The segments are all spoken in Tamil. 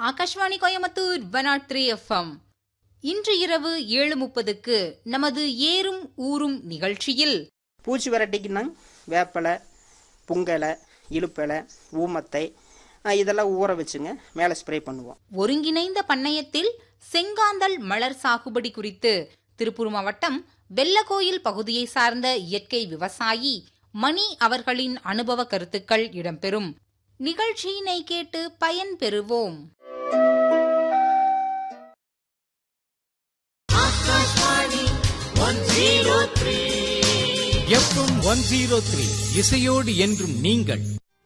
Akashvani Coimbatore one nought three FM இன்று இரவு ஏழு முப்பதுக்கு நமது ஏறும் ஊரும் நிகழ்ச்சியில் பூச்சி விரட்டிக்குன்னா வேப்பலை புங்கலை இலுப்பலை ஊமத்தை அஹ் இதெல்லாம் ஊற வச்சுங்க மேலே ஸ்ப்ரே பண்ணுவோம் ஒருங்கிணைந்த பண்ணையத்தில் செங்காந்தல் மலர் சாகுபடி குறித்து திருப்பூர் மாவட்டம் வெள்ளகோயில் பகுதியை சார்ந்த இயற்கை விவசாயி மணி அவர்களின் அனுபவ கருத்துக்கள் இடம்பெறும் நிகழ்ச்சியினை கேட்டு பயன் பெறுவோம் எஃப்எம் ஒன் ஜீரோ த்ரீ இசையோடு என்றும் நீங்கள்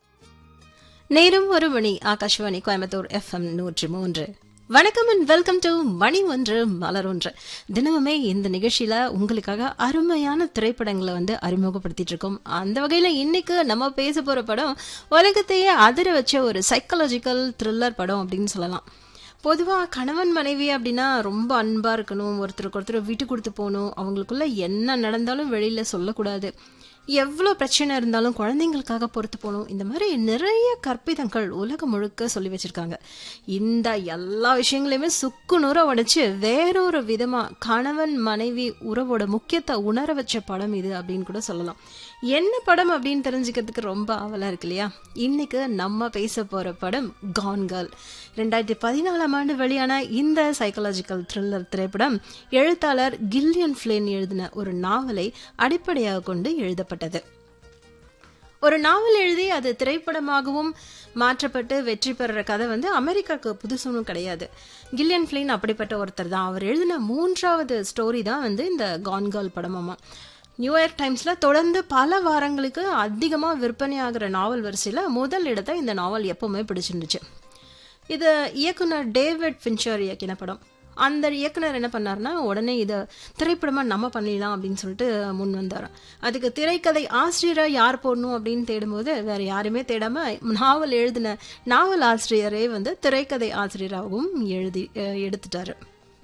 நேரம் ஒரு மணி ஆகாஷ்வாணி கோயம்புத்தூர் எஃப்எம் நூற்றி மூன்று வணக்கம் அண்ட் வெல்கம் டு மணி ஒன்று மலர் ஒன்று தினமுமே இந்த நிகழ்ச்சியில உங்களுக்காக அருமையான திரைப்படங்களை வந்து அறிமுகப்படுத்திட்டு இருக்கோம் அந்த வகையில இன்னைக்கு நம்ம பேச போற படம் உலகத்தையே அதிர வச்ச ஒரு சைக்காலஜிக்கல் த்ரில்லர் படம் அப்படின்னு சொல்லலாம் பொதுவாக கணவன் மனைவி அப்படின்னா ரொம்ப அன்பாக இருக்கணும் ஒருத்தருக்கு ஒருத்தர் விட்டு கொடுத்து போகணும் அவங்களுக்குள்ள என்ன நடந்தாலும் வெளியில் சொல்லக்கூடாது எவ்வளோ பிரச்சனை இருந்தாலும் குழந்தைங்களுக்காக பொறுத்து போகணும் இந்த மாதிரி நிறைய கற்பிதங்கள் உலகம் முழுக்க சொல்லி வச்சிருக்காங்க இந்த எல்லா விஷயங்களையுமே சுக்கு நூற உடைச்சு வேறொரு விதமாக கணவன் மனைவி உறவோட முக்கியத்தை உணர வச்ச படம் இது அப்படின்னு கூட சொல்லலாம் என்ன படம் அப்படின்னு தெரிஞ்சுக்கிறதுக்கு ரொம்ப ஆவலா இருக்கு இல்லையா இன்னைக்கு நம்ம பேச போற படம் கான் கேர்ள் ரெண்டாயிரத்தி பதினாலாம் ஆண்டு வெளியான இந்த சைக்காலஜிக்கல் த்ரில்லர் திரைப்படம் எழுத்தாளர் கில்லியன் ஃபிளேன் எழுதின ஒரு நாவலை அடிப்படையாக கொண்டு எழுதப்பட்டது ஒரு நாவல் எழுதி அது திரைப்படமாகவும் மாற்றப்பட்டு வெற்றி பெறுற கதை வந்து அமெரிக்காவுக்கு புதுசுன்னு கிடையாது கில்லியன் ஃபிளின் அப்படிப்பட்ட ஒருத்தர் தான் அவர் எழுதின மூன்றாவது ஸ்டோரி தான் வந்து இந்த கான்கால் படமாமா நியூயார்க் டைம்ஸில் தொடர்ந்து பல வாரங்களுக்கு அதிகமாக விற்பனையாகிற நாவல் வரிசையில் முதல் இடத்தை இந்த நாவல் எப்பவுமே பிடிச்சிருந்துச்சு இது இயக்குனர் டேவிட் ஃபின்ச்சர் இயக்கின படம் அந்த இயக்குனர் என்ன பண்ணார்னா உடனே இதை திரைப்படமாக நம்ம பண்ணிடலாம் அப்படின்னு சொல்லிட்டு முன் வந்தார் அதுக்கு திரைக்கதை ஆசிரியராக யார் போடணும் அப்படின்னு தேடும்போது வேற யாருமே தேடாம நாவல் எழுதின நாவல் ஆசிரியரே வந்து திரைக்கதை ஆசிரியராகவும் எழுதி அஹ் எடுத்துட்டாரு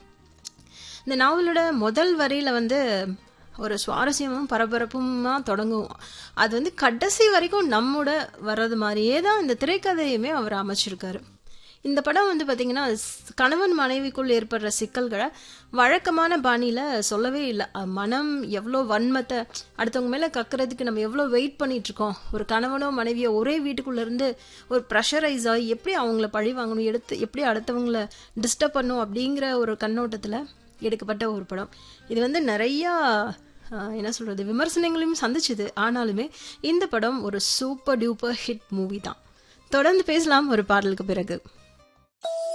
இந்த நாவலோட முதல் வரியில வந்து ஒரு சுவாரஸ்யமும் பரபரப்புமா தொடங்கும் அது வந்து கடைசி வரைக்கும் நம்மோட வர்றது மாதிரியே தான் இந்த திரைக்கதையுமே அவர் அமைச்சிருக்காரு இந்த படம் வந்து பார்த்தீங்கன்னா ஸ்- கணவன் மனைவிக்குள் ஏற்படுற சிக்கல்களை வழக்கமான பாணியில் சொல்லவே இல்லை அஹ் மனம் எவ்வளோ வன்மத்தை அடுத்தவங்க மேலே கக்குறதுக்கு நம்ம எவ்வளோ வெயிட் பண்ணிட்டு இருக்கோம் ஒரு கணவனோ மனைவியோ ஒரே வீட்டுக்குள்ள இருந்து ஒரு ப்ரெஷரைஸ் ஆகி எப்படி அவங்கள பழி வாங்கணும் எடுத்து எப்படி அடுத்தவங்கள டிஸ்டர்ப் பண்ணும் அப்படிங்கிற ஒரு கண்ணோட்டத்தில் எடுக்கப்பட்ட ஒரு படம் இது வந்து நிறையா ஆஹ், என்ன சொல்றது விமர்சனங்களையும் சந்திச்சுது ஆனாலுமே இந்த படம் ஒரு சூப்பர் டியூப்பர் ஹிட் மூவி தான் தொடர்ந்து பேசலாம் ஒரு பாடலுக்கு பிறகு